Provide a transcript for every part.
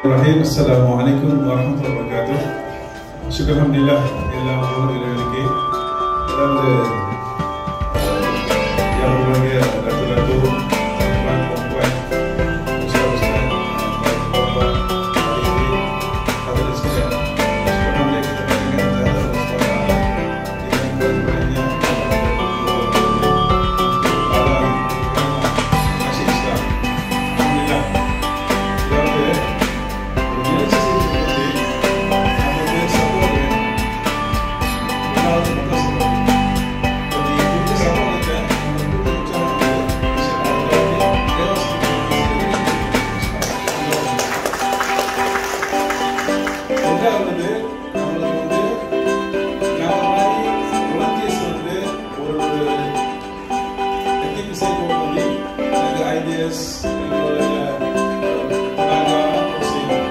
ரஹீம் அஸ்ஸலாமு அலைக்கும் வரஹ்மத்துல்லாஹி வபரகாத்துஹ் ஷுக்ர் அல்ஹம்துலில்லாஹ் எல்லா புகழும் இறைவனுக்கே அதாவது yang berbahagia Ratu-Ratu Tuan Puan Ustaz-Ustaz Bapak Hari ini Hadirin sekalian Alhamdulillah kita panggilkan Zahra Ustaz Dengan berbahagia Alam Masih Islam Alhamdulillah Aதாவது ஒரு நிகழ்ச்சி செய்து நமக்கு சகோதரன் முதலாவது மக்கள் சகோதரன் ஒரு கூட்டு சமூகத்தை நம்ம கூட்டு உற்சாகம் ரெண்டாவது நம்மளுக்கு வந்து நம்ம மாதிரி volunteers வந்து ஒரு ஒரு activity செய்யும் போது எனக்கு ideas எங்களோட நாங்கள் செய்வோம்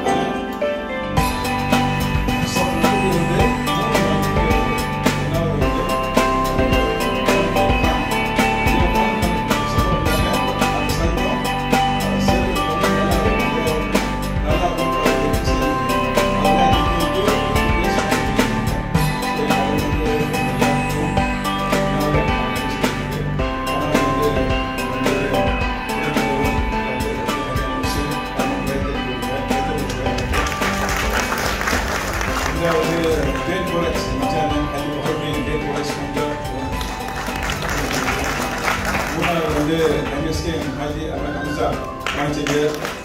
ஆனால் சமூகத்துக்கு வந்து மூணு நாட்கள் ரெண்டாவது வந்து Great products, macam ada beberapa great products juga. மூணாவது வந்து எம்எஸ்கே ஹாஜி அஹமத் ஹம்சா வாங்கிச்சது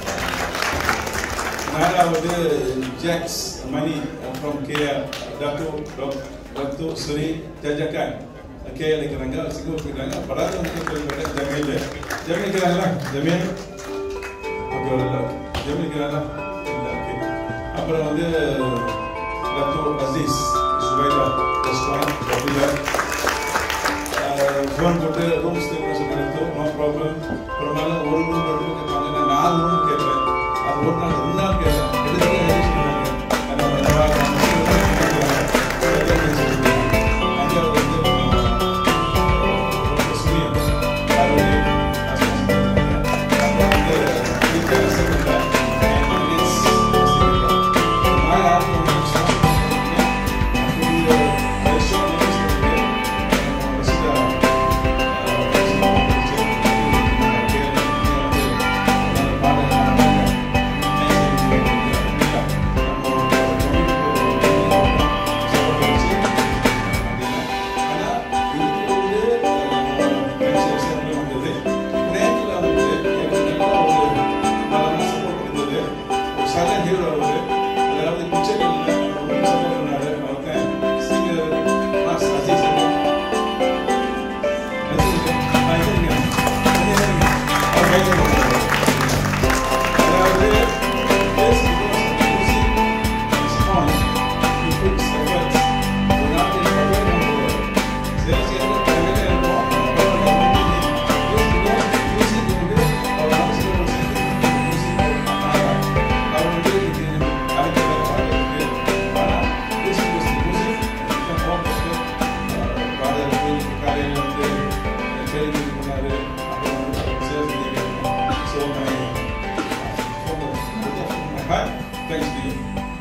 நாலாவது ஜாக்ஸ் Mani from KR doctor doctor சுரி ஜஜகான் கேஆர் இருக்கிறாங்க சிங்கப்பூர் போயிருக்காங்க படாத வந்து போயிருக்காங்க ஜமீல் ஜமீல் இருக்கிறாங்களா ஜமீல் ஓகே ஜமீல் இருக்கிறாங்களா இல்லை ஓகே அப்புறம் வந்து டாக்டர் அசீஸ் சுபைதா ரெஸ்டாரண்ட் ரபிலா ஃபோன் போட்டு ரூம் ஸ்டே பண்ண சொல்லிட்டு நோ ப்ராப்ளம் ஒரு நாள் ஒரு ரூம் ரெண்டு ரூம் கேட்பாங்க நான் நாலு ரூம் கேட்பேன் அது ஒரு நாள் ரெண்டு நாள் கேட்பேன் எடுத்து எழுதி சொல்லுவாங்க அது நம்ம இந்த வாரம் நம்ம சொல்லுவோம். அஞ்சாவது வந்து ரொம்ப சுனியம். அது வந்து அப்புறம் வந்து டீச்சர் செகண்டா மினிட்ஸ் செகண்டா நாலு ஆறு மணி சைலண்ட் ஹீரோ அவரு அதாவது பிக்சர் ரொம்ப சப்போர்ட் பண்ணாரு அவருக்கு சீங்கர் மாஸ் அஜித் காலையில் வந்து கேள்வி பண்ணாரு அப்புறம் sales so my thanks to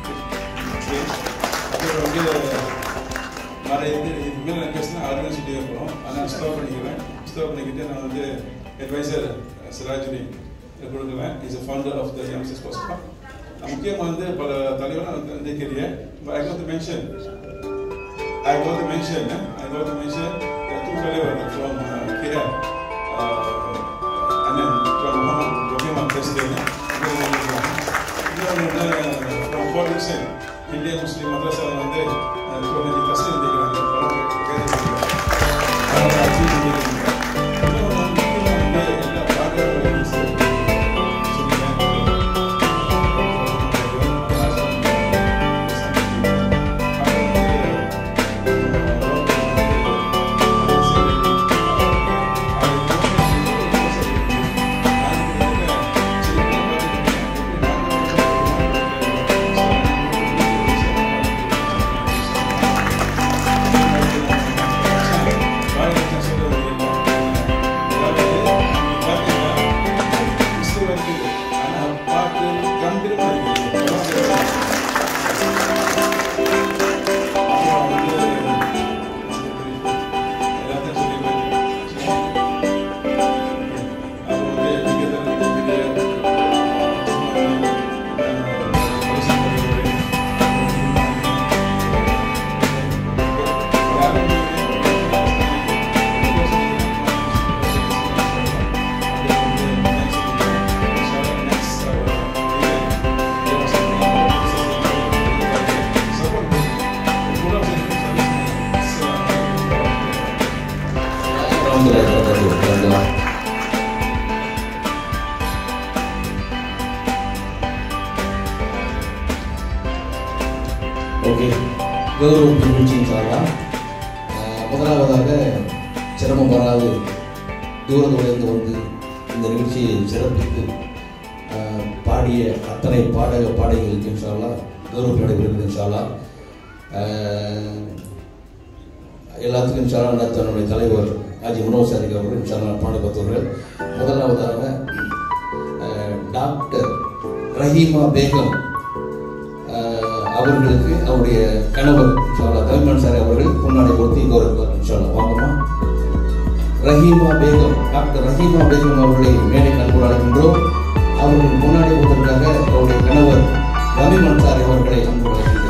அப்புறம் வந்து வர இது இதுக்கு மேலே நான் பேசினா ஆர்கனைஸ் சொல்லியே போகிறோம் ஆனால் ஸ்டாப் பண்ணிக்கிறேன் ஸ்டாப் பண்ணிக்கிட்டு நான் வந்து அட்வைசர் சிராஜுரி கொடுக்குறேன் is a founder of the MSS பாஸ்பா முக்கியமாக வந்து பல தலைவர்கள் வந்து வந்து career I got to mention I got to mention, eh? I got to mention there are two fellows from uh, KL, uh, and then from Muhammad Muhammad President. இன்னொன்று from Port Dickson, இந்திய முஸ்லீம் மദ്രസ வந்து குழந்தை தஸ்லீம் செய்கிறாங்க கௌரவ நிகழ்ச்சியின் சார்பாக அஹ், முதலாவதாக சிரமம் வராது தூரத்திலிருந்து வந்து இந்த நிகழ்ச்சியை சிறப்பித்து அஹ், பாடிய அத்தனை பாடக பாடகிகளுக்கு இன்ஷால்லா கௌரவ நடைபெறுகிறது இன்ஷால்லா அஹ், எல்லாத்துக்கும் இன்ஷால்லா நடத்த நம்முடைய தலைவர் ஆஜி முனோஸ் சாதிக் அவர்கள் இன்ஷால்லா பாடுபத்தவர்கள் முதலாவதாக அஹ், டாக்டர் ரஹீமா பேகம் அஹ், அவர்களுக்கு அவருடைய கணவர் இன்ஷால்லா தமிழ்மன் சார் அவர்கள் பொன்னாடை கொடுத்து கௌரவிப்பார் இன்ஷால்லா வாங்கம்மா ரஹீமா பேகம் டாக்டர் ரஹீமா பேகம் அவர்களை மேடை கண்போடு அழைக்கின்றோம் அவர்கள் முன்னாடி கொடுத்ததற்காக அவருடைய கணவர் ரவி மன்சாரி அவர்களை அன்போடு அழைக்கின்றோம்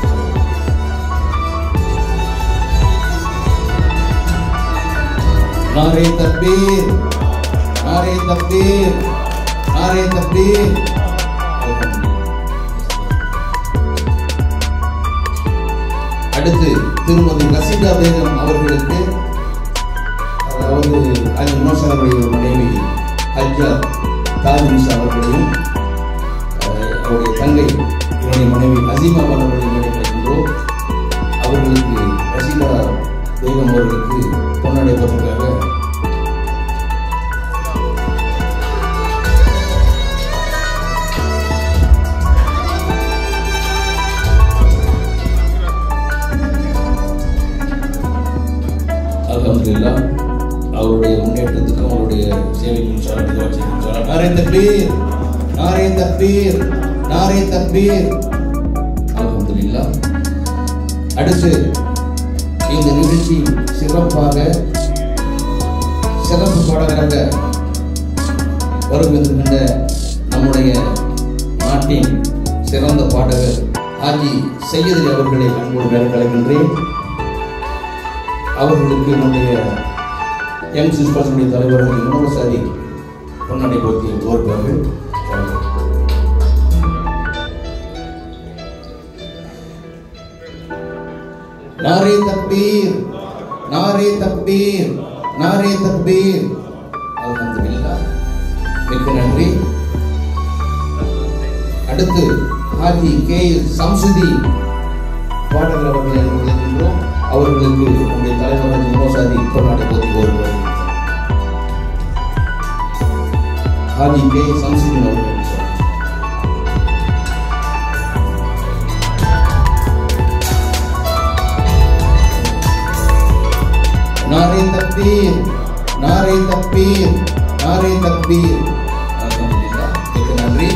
नारे तकबीर नारे तकबीर नारे तकबीर அடுத்து திருமதி ரசிகா பேகம் அவர்களுக்கு அதாவது அஜி மனோசரனுடைய ஒரு மனைவி ஹஜ்ஜா தாஜினிஷா அவர்களையும் அஹ், அவருடைய தங்கை என்னுடைய மனைவி அசீமா அவர்களை நினைக்கின்றோம் அவர்களுக்கு ரசிகா பேகம் அவர்களுக்கு பொன்னாடை போட்டிருக்காங்க அல்ஹம்துலில்லா அவருடைய முன்னேற்றத்துக்கும் அவருடைய சேவைக்கும் சார்ந்து நாரே தக்பீர் நாரே தக்பீர் நாரே தக்பீர் அல்ஹம்துலில்லா அடுத்து இந்த நிகழ்ச்சி சிறப்பாக சிறப்பு பாடகராக வருகின்ற நம்முடைய நாட்டின் சிறந்த பாடகர் ஆஜி சையது அவர்களை அன்போடு கலைக்கின்றேன் அவர்களுக்கு நம்முடைய யங் சிஸ்டர்ஸுடைய தலைவர் முகமது சாதி பொன்னாடை போத்தி ஓர்ப்பார்கள் நாரே தக்பீர் நாரே தக்பீர் நாரே தக்பீர் அல்ஹம்துலில்லாஹ் மிக்க நன்றி அடுத்து ஹாஜி கே சம்சுதி பாடகர் அவர்களை அனுமதிக்கின்றோம் அவர்களுக்கு நம்முடைய தலைவர் ஹாஜி மோசாதி பொன்னாடை போத்தி வருவார் ஹாஜி கே சம்சுதி அவர்கள் நாரே தக்பீர் நாரே தக்பீர் நாரே தக்பீர் அல்ஹம்துலில்லாஹ் மிக்க நன்றி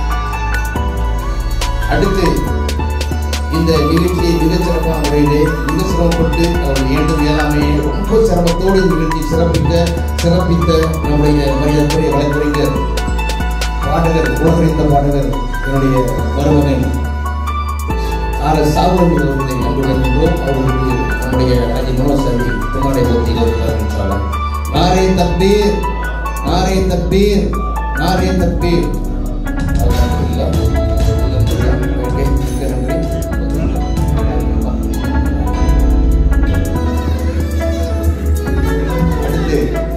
அடுத்து இந்த நிகழ்ச்சியை மிகச் சிறப்பான முறையிலே மிக சிரமப்பட்டு அவர் வேண்டும் எல்லாமே ரொம்ப சிரமத்தோடு இந்த நிகழ்ச்சியை சிறப்பிக்க சிறப்பித்த நம்முடைய மரியாதைக்குரிய வழக்கறிஞர் பாடகர் உலகறிந்த பாடகர் என்னுடைய மருமகன் ஆர் எஸ் சாகுபடி அவர்களை அன்புடன் அவர்களுக்கு நம்முடைய அஜி மனோசரி துணை போட்டி கௌரவித்தார் நாரே தப்பீர் நாரே தப்பீர் நாரே தப்பீர் அல்ஹம்துலில்லாஹ். அல்ஹம்துலில்லாஹ். ஓகே, மிக்க நன்றி. அடுத்து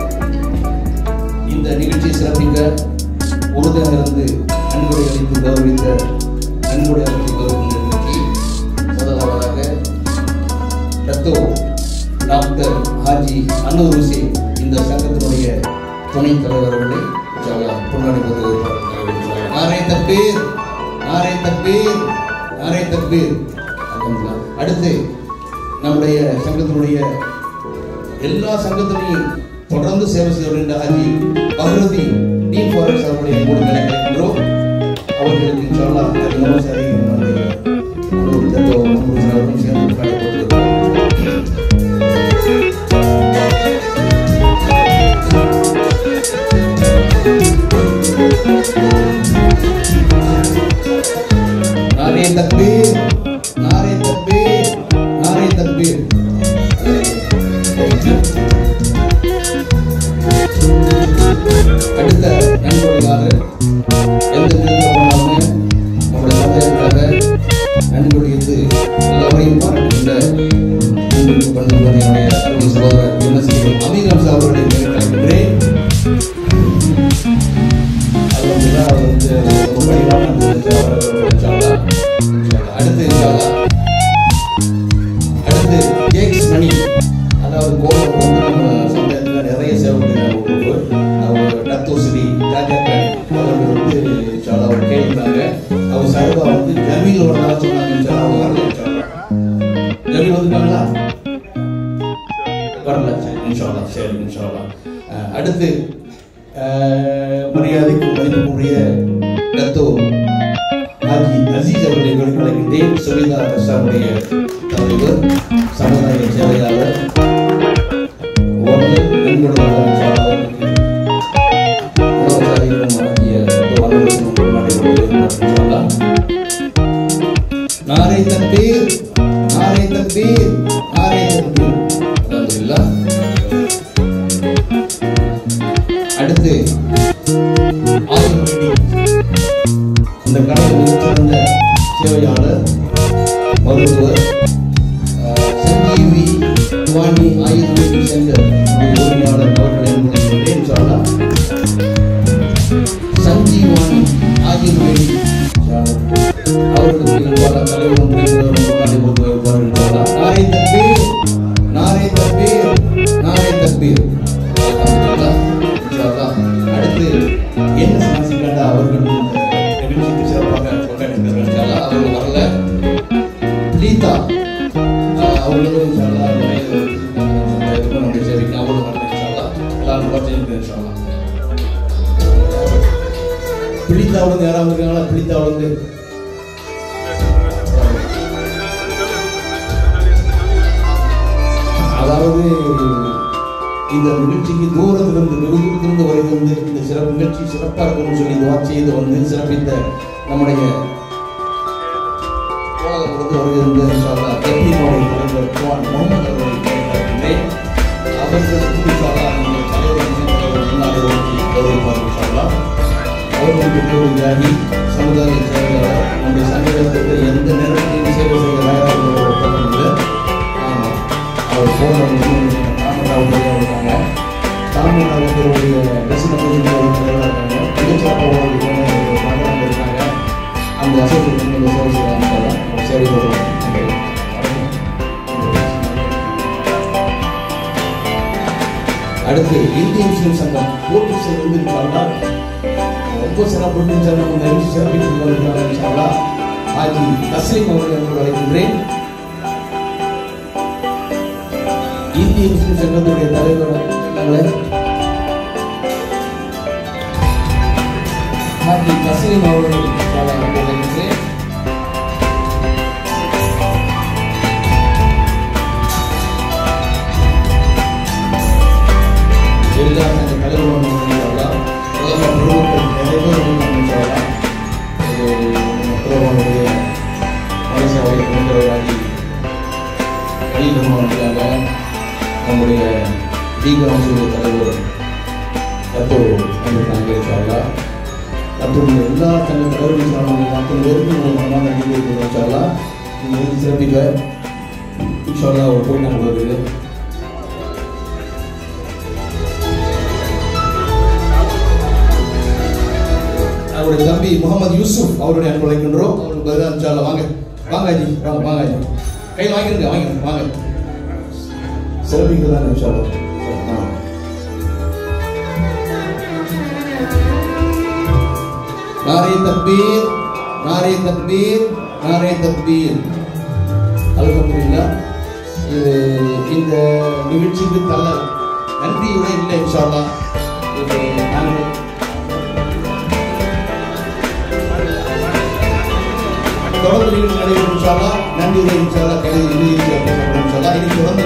இந்த நிகழ்ச்சியை சிறப்பிக்க உறுதியாக இருந்து நன்கொடை அளித்து கௌரவித்த நன்கொடை அளித்து கௌரவிக்கின்ற நிகழ்ச்சி முதலாவதாக டத்தோ டாக்டர் ஹாஜி அன்னூர் ஹுசேன் இந்த சங்கத்தினுடைய துணைத் தலைவர் அவர்களை இன்ஷால்லா பொன்னாடி வந்து நாரே தப்பீர் நாரே தப்பீர் நாரே தப்பீர் அல்ஹம்துலில்லாஹ். அடுத்து நம்முடைய சங்கத்தினுடைய எல்லா சங்கத்திலையும் தொடர்ந்து சேவை செய்ய வருகின்ற ஹாஜி பஹ்ருதி டி ஃபாரஸ்ட் அவர்களை கூட நினைக்கின்றோம் அவர்களுக்கு இன்ஷால்லா அது மூலம் சரி நம்முடைய அன்னூர் டத்தோ முகமது அவர்களும் சேர்ந்து பொன்னாடை போட்டுள்ளார் नारे तकबीर नारे तकबीर नारे तकबीर அடுத்த நன்கொடையாளர் எந்த நேரத்தில் போனாலுமே நம்முடைய சமுதாயத்துக்காக நன்கொடையது எல்லாரையும் பாராட்டுகின்ற உங்களுக்கு பண்ணுவது என்னுடைய அருமை சகோதரர் என்ன செய்யும் அமீரம் அவர்களை கேட்கிறேன் அல்ஹம்துலில்லாஹ் அவர் வந்து ரொம்ப பணிவான அந்த அவரை இன்ஷா அல்லாஹ். இன்ஷா அல்லாஹ். அடுத்து இன்ஷா அல்லாஹ் வந்திருக்காங்களா வரல சரி இன்ஷால்லா சரி இன்ஷால்லா அஹ், அடுத்து அஹ், மரியாதைக்கு மதிப்புக்குரிய டத்தோ ஹாஜி அசீஸ் அவர்களை அழைக்கின்றேன் சுவேதா ரஷாவுடைய தலைவர் சமுதாய சேவையாளர் ஒன்று நண்பர்கள் இன்ஷால்லா அவர்களுக்கு உணவசாலைகளும் வழங்கிய டத்தோ அலுவலகம் நடைபெறுகிறது இன்ஷால்லா நாரை தக்பீர் நாரை தக்பீர் நாரை தக்பீர் அல்ஹம்துலில்லாஹ் அடுத்து ஆயுள் மீட்டிங் இந்த கடவுள் மிகச்சிறந்த சேவையாளர் மருத்துவர் அஹ், சஞ்சீவி வாணி ஆயுர்வேதிக் சென்டர் உரிமையாளர் அவர்களை முன்னிலையிலே இன்ஷால்லா சஞ்சீவாணி ஆயுர்வேதிக் அவர்களுக்கு பல தலைவரும் புரிந்தவரும் முன்னாடி கொண்டு வருவார்கள் நாரை தக்பீர் நாரை தக்பீர் நாரை தக்பீர் அல்ஹம்துலில்லாஹ். இன்ஷாஅல்லாஹ். அடுத்து என்ன சமசிக்காண்டா அவர்கள் இந்த நிகழ்ச்சிக்கு சிறப்பாக கொண்டாடுகிறார்கள் இன்ஷாஅல்லாஹ். அவர்கள் வரல லீதா ஆஹ், அவர்களும் இன்ஷாஅல்லாஹ் நிறைய இருக்கும் நம்முடைய சேவைக்கு அவர்களும் வரல இன்ஷாஅல்லாஹ். எல்லாரும் பார்த்து இன்ஷாஅல்லாஹ். பிடித்தாவிலிருந்து யாராவது இருக்காங்களா பிடித்தாவிலிருந்து அதாவது இந்த நிகழ்ச்சிக்கு தூரத்திலிருந்து நெருங்கிலிருந்து வருகிறது இந்த சிறப்பு நிகழ்ச்சி சிறப்பாக இருக்கணும்னு சொல்லி துவா செய்து வந்து சிறப்பித்த நம்முடைய உலகத்திலிருந்து வருகின்ற இன்ஷால்லா கட்சியினுடைய தலைவர் குவான் முகமது அவர்களை கேட்கின்றேன் அவர்களுக்கு இன்ஷால்லா நம்முடைய தலைவர் தலைவர் முன்னாடி ஒதுக்கி கௌரவிப்பார் இன்ஷால்லா அவர்களுக்கு ஒரு தியாகி சமுதாய சேவையாளர் நம்முடைய சங்கத்திற்கு எந்த நேரத்திலும் சேவை செய்ய தயாராக உள்ள ஒப்பந்தம் இல்லை ஆமா. அவர் போன தாமராவுடைய இருக்காங்க தாமராவுடைய ரசிக பகுதியில் இருக்காங்க மிகச்சிறப்பாக நகரம் இருக்காங்க அந்த அசோசியேஷன் வந்து சேவை செய்யலாம் சேவை அடுத்து இந்திய முஸ்லிம் சங்கம் போட்டி செய்வது சொன்னால் ரொம்ப சிறப்பு நம்ம நிகழ்ச்சி சிறப்பித்துக் கொண்டிருக்கிறார்கள் ஆஜி தஸ்லீம் அவர்களை என்று அழைக்கின்றேன் இந்திய முஸ்லிம் சங்கத்துடைய தலைவர் அவர்களே ஹாஜி தஸ்லீம் அவர்கள் அழைக்கின்றேன் எல்லா அந்த தலைவரும் சொல்லலாம் பிரதமர் பிரபுக்கள் நிறைய பேர் வந்து சொல்லலாம் பிரதமருடைய மனசாவை கொண்டவராகி கலிபெருமானுக்காக நம்முடைய தீகராசுடைய தலைவர் தப்போ வந்திருக்காங்க சொல்லலாம் அப்புறம் எல்லா தங்கள் தலைவர்கள் சொன்னாங்க அத்தனை பேருக்கும் ஒரு மனமான நன்றி சொல்லலாம் நீங்கள் வந்து சிறப்பிக்க இன்ஷால்லா ஒரு போய் நாங்கள் வருது அவருடைய தம்பி முகமது யூசுப் அவருடைய அன்பு அழைக்கின்றோம் அவருக்கு பதிலாக இன்ஷால்லா வாங்க வாங்க அஜி வாங்க வாங்க அஜி கையில் வாங்கிருங்க வாங்கிருங்க வாங்க சிறப்பிக்க தான் இன்ஷால்லா ஆ. நாரே தக்பீர் நாரே தக்பீர் நாரே தக்பீர் அல்ஹம்துலில்லாஹ் இது இந்த நிகழ்ச்சிக்கு தல நன்றியுரை இல்லை இன்ஷால்லா இது நாங்கள் தொடர்ந்து நிகழ்ச்சி நடைபெறும் இன்ஷால்லா நன்றி உரை இன்ஷால்லா கலை இறுதி இன்ஷால்லா இனி தொடர்ந்து